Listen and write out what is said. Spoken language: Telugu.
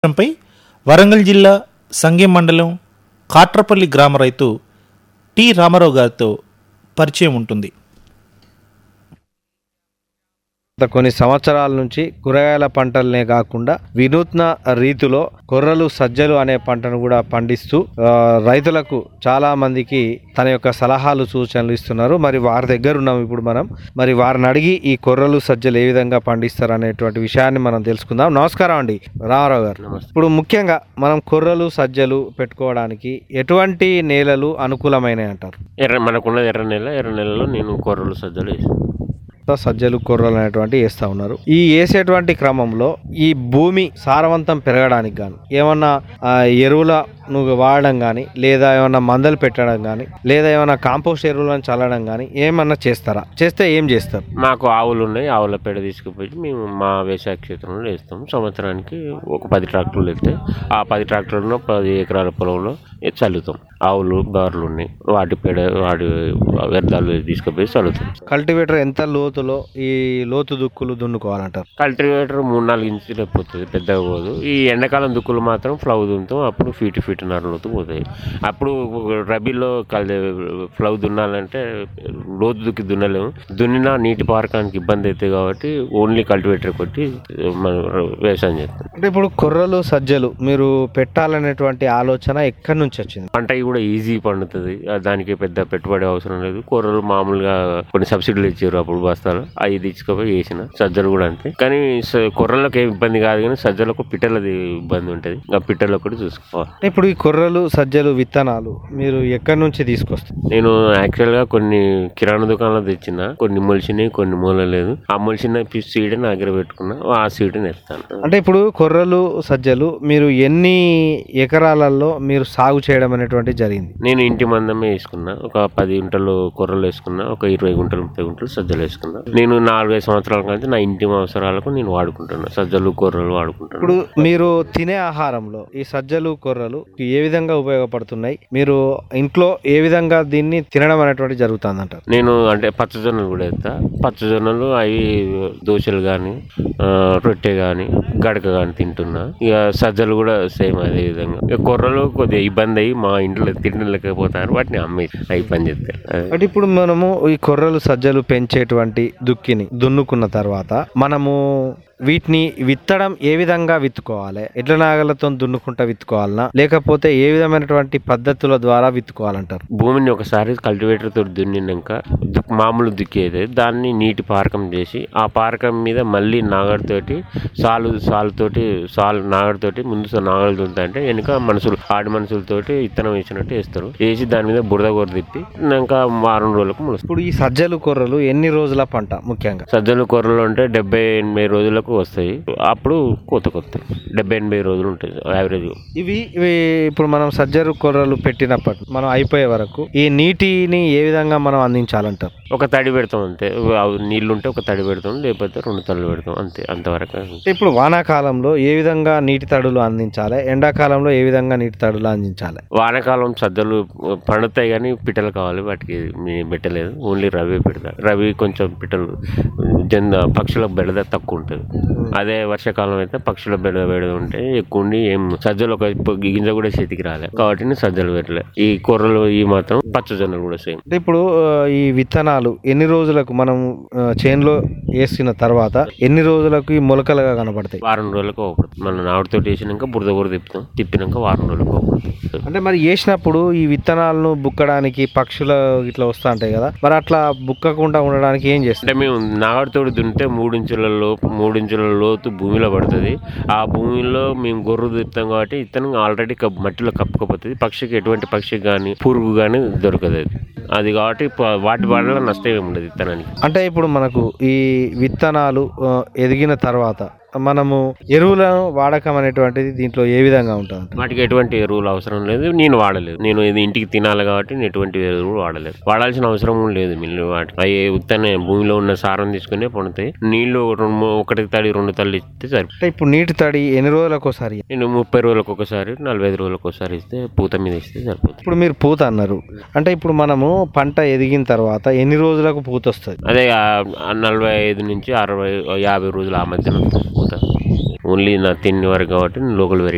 పై వరంగల్ జిల్లా సంగెం మండలం కాట్రపల్లి గ్రామ రైతు టి రామారావు గారితో పరిచయం ఉంటుంది గత కొన్ని సంవత్సరాల నుంచి కూరగాయల పంటలనే కాకుండా వినూత్న రీతిలో కొర్రలు సజ్జలు అనే పంటను కూడా పండిస్తూ ఆ, రైతులకు చాలా మందికి తన యొక్క సలహాలు సూచనలు ఇస్తున్నారు మరి వారి దగ్గర ఉన్నాం ఇప్పుడు మనం మరి వారిని అడిగి ఈ కొర్రలు సజ్జలు ఏ విధంగా పండిస్తారు అనేటువంటి విషయాన్ని మనం తెలుసుకుందాం నమస్కారం అండి రామారావు గారు ఇప్పుడు ముఖ్యంగా మనం కొర్రలు సజ్జలు పెట్టుకోవడానికి ఎటువంటి నేలలు అనుకూలమైనవి అంటారు ఎర్ర మనకున్నది ఎర్ర నెల ఎర్ర నెలలో నేను కూరలు సజ్జలు వేసాను సజ్జలు కొర్రలు అనేటువంటి వేస్తూ ఉన్నారు ఈ వేసేటువంటి క్రమంలో ఈ భూమి సారవంతం పెరగడానికి గాను ఏమన్నా ఆ, ఎరువుల నువ్వు వాడడం కానీ లేదా ఏమన్నా మందలు పెట్టడం కానీ లేదా ఏమన్నా కాంపోస్ట్ ఎరువులను చల్లడం కానీ ఏమన్నా చేస్తారా చేస్తే ఏం చేస్తారు మాకు ఆవులు ఉన్నాయి ఆవుల పేడ తీసుకుపోయి మేము మా వ్యవసాయ క్షేత్రంలో వేస్తాం సంవత్సరానికి ఒక పది ట్రాక్టర్లు వెళ్తే ఆ పది ట్రాక్టర్లో పది ఎకరాల పొలంలో ఇది చల్లుతాం ఆవులు బార్లు ఉన్నాయి వాటి పేడ వాటి వ్యర్థాలు తీసుకుపోయి చల్లుతాం కల్టివేటర్ ఎంత లోతులో ఈ లోతు దుక్కులు దున్నుకోవాలంటారు కల్టివేటర్ మూడు నాలుగు ఇంచులు పోతుంది పెద్దగా పోదు ఈ ఎండాకాలం దుక్కులు మాత్రం ఫ్లౌ దున్నుతాం అప్పుడు ఫీట్ ఫీట్ లోతు పోతాయి అప్పుడు రబీలో కల్ ఫ్లౌ దున్నాలంటే లోతు దుక్కి దున్నలేము దున్నినా నీటి పారకానికి ఇబ్బంది అవుతుంది కాబట్టి ఓన్లీ కల్టివేటర్ కొట్టి మనం వ్యవసాయం చేస్తాం అంటే ఇప్పుడు కొర్రలు సజ్జలు మీరు పెట్టాలనేటువంటి ఆలోచన ఎక్కడి నుంచి వచ్చింది పంట కూడా ఈజీ పండుతుంది ఆ దానికి పెద్ద పెట్టుబడి అవసరం లేదు కూరలు మామూలుగా కొన్ని సబ్సిడీలు ఇచ్చారు అప్పుడు బస్తాలు అవి తీసుకుపోయి వేసిన సజ్జలు కూడా అంతే కానీ స- కొర్రలకు ఏం ఇబ్బంది కాదు కానీ సజ్జలకు పిట్టలది ఇబ్బంది ఉంటుంది ఆ పిట్టలు ఒకటి చూసుకోవాలి అంటే ఇప్పుడు ఈ కొర్రలు సజ్జలు విత్తనాలు మీరు ఎక్కడి నుంచి తీసుకొస్తారు నేను యాక్చువల్ గా కొన్ని కిరాణా దుకాణాలు తెచ్చిన కొన్ని మొలిచినాయి కొన్ని మూలలేదు ఆ మొలిచిన సీడ్ నా దగ్గర పెట్టుకున్నా ఆ సీడ్ నేస్తాను అంటే ఇప్పుడు కొర్రలు సజ్జలు మీరు ఎన్ని ఎకరాలలో మీరు సాగు చేయడం అనేటువంటి జరిగింది నేను ఇంటి మందమే వేసుకున్నా ఒక పది గుంటలు కొర్రలు వేసుకున్నా ఒక ఇరవై గుంటలు ముప్పై గుంటలు సజ్జలు వేసుకున్నా నేను నాలుగైదు సంవత్సరాల కంటే నా ఇంటి అవసరాలకు నేను వాడుకుంటున్నా సజ్జలు కొర్రలు వాడుకుంటున్నా ఇప్పుడు మీరు తినే ఆహారంలో ఈ సజ్జలు కొర్రలు ఏ విధంగా ఉపయోగపడుతున్నాయి మీరు ఇంట్లో ఏ విధంగా దీన్ని తినడం అనేటువంటి జరుగుతుంది అంటారు నేను అంటే పచ్చజొన్నలు కూడా వేస్తా పచ్చజొన్నలు అవి దోశలు కానీ రొట్టె కానీ గడక కానీ తింటున్నా ఇక సజ్జలు కూడా సేమ్ అదే విధంగా ఇక కొర్రలు కొద్దిగా ఇబ్బంది అయ్యి మా ఇంట్లో తిండిలేకపోతారు వాటిని అమ్మేసి అవి పని చేస్తాయి అదే. అంటే ఇప్పుడు మనము ఈ కొర్రలు సజ్జలు పెంచేటువంటి దుక్కిని దున్నుకున్న తర్వాత మనము వీటిని విత్తడం ఏ విధంగా విత్తుకోవాలి ఎడ్ల నాగలతో దున్నుకుంటా విత్తుకోవాలనా లేకపోతే ఏ విధమైనటువంటి పద్ధతుల ద్వారా విత్తుకోవాలంటారు భూమిని ఒకసారి కల్టివేటర్ తోటి దున్నినాక దుక్- మామూలు దుక్కేది దాన్ని నీటి పారకం చేసి ఆ పారకం మీద మళ్ళీ నాగడితోటి సాలు సాలుతోటి సాలు నాగడితోటి ముందు సా- నాగలు దున్నుతా అంటే వెనుక మనుషులు ఆడి మనుషులతోటి ఇత్తనం వేసినట్టు వేస్తారు వేసి దాని మీద బురద గొర్ర తిప్పి ఇంకా వారం రోజులకు మొలుస్తుంది ఇప్పుడు ఈ సజ్జలు కొర్రలు ఎన్ని రోజుల పంట ముఖ్యంగా సజ్జలు కూరలు ఉంటే డెబ్బై ఎనభై రోజులకు వస్తాయి అప్పుడు కోతకు వస్తాయి డెబ్బై ఎనభై రోజులు ఉంటాయి యావరేజ్ ఇవి ఇవి ఇప్పుడు మనం సజ్జరు కొర్రలు పెట్టినప్పటి మనం అయిపోయే వరకు ఈ నీటిని ఏ విధంగా మనం అందించాలంటారు ఒక తడి పెడతాం అంతే అవి నీళ్ళు ఉంటే ఒక తడి పెడతాం లేకపోతే రెండు తళ్ళు పెడతాం అంతే అంతవరకు ఇప్పుడు వానాకాలంలో ఏ విధంగా నీటి తడులు అందించాలి ఎండాకాలంలో ఏ విధంగా నీటి తడులు అందించాలి వానాకాలం సద్దలు పండుతాయి కానీ పిట్టలు కావాలి వాటికి మేము పెట్టలేదు ఓన్లీ రవి పెడతా రవి కొంచెం పిట్టలు జన్ పక్షుల బెడద తక్కువ ఉంటుంది అదే వర్షాకాలం అయితే పక్షుల బెడద బెడద ఉంటే ఎక్కువ ఉండి ఏం సజ్జలు ఒక ప- గింజ కూడా చేతికి రాలే కాబట్టి నేను సజ్జలు పెట్టలే ఈ కూరలు ఈ మాత్రం పచ్చజొన్నలు కూడా సేమ్ అంటే ఇప్పుడు ఆ, ఈ విత్తనాలు ఎన్ని రోజులకు మనం ఆ, చేనులో వేసిన తర్వాత ఎన్ని రోజులకు ఈ మొలకలుగా కనబడతాయి వారం రోజులకు ఒకటి మన నాటుతో వేసినాక బురద కూడా తిప్పుతాం తిప్పినాక వారం రోజులకు ఒకటి అంటే మరి వేసినప్పుడు ఈ విత్తనాలను బుక్కడానికి పక్షులు ఇట్లా వస్తూ ఉంటాయి కదా మరి అట్లా బుక్కకుండా ఉండడానికి ఏం చేస్తారు అంటే మేము నాగడితోటి దున్నితే మూడించుల లోపు మూడించుల లోతు భూమిలో పడుతుంది ఆ భూమిలో మేము గొర్రు తిప్పుతాం కాబట్టి ఇతను ఆల్రెడీ కప్- మట్టిలో కప్పుకపోతుంది పక్షికి ఎటువంటి పక్షికి కానీ పురుగు కానీ దొరకదు అది అది కాబట్టి ప- వాటి వల్ల నష్టం ఏమి ఉండదు ఇత్తనానికి అంటే ఇప్పుడు మనకు ఈ విత్తనాలు ఆ, ఎదిగిన తర్వాత మనము ఎరువుల వాడకం అనేటువంటిది దీంట్లో ఏ విధంగా ఉంటుంది వాటికి ఎటువంటి ఎరువులు అవసరం లేదు నేను వాడలేదు నేను ఇది ఇంటికి తినాలి కాబట్టి నేను ఎటువంటి ఎరువులు వాడలేదు వాడాల్సిన అవసరం కూడా లేదు మిల్లు వాటి అవి ఉత్తనే భూమిలో ఉన్న సారం తీసుకునే పండుతాయి నీళ్లు రెండు మూ- ఒకటి తడి రెండు తల్లి ఇస్తే సరిపోతుంది అంటే ఇప్పుడు నీటి తడి ఎన్ని రోజులకు ఒకసారి నేను ముప్పై రోజులకు ఒకసారి నలభై ఐదు రోజులకు ఒకసారి ఇస్తే పూత మీద ఇస్తే సరిపోతుంది ఇప్పుడు మీరు పూత అన్నారు అంటే ఇప్పుడు మనము పంట ఎదిగిన తర్వాత ఎన్ని రోజులకు పూత వస్తుంది అదే ఆ ఆ నలభై ఐదు నుంచి అరవై యాభై రోజులు ఆ మధ్యన పూత ఓన్లీ నా తిండి వరకు కాబట్టి నేను లోకల్ వెరైటీ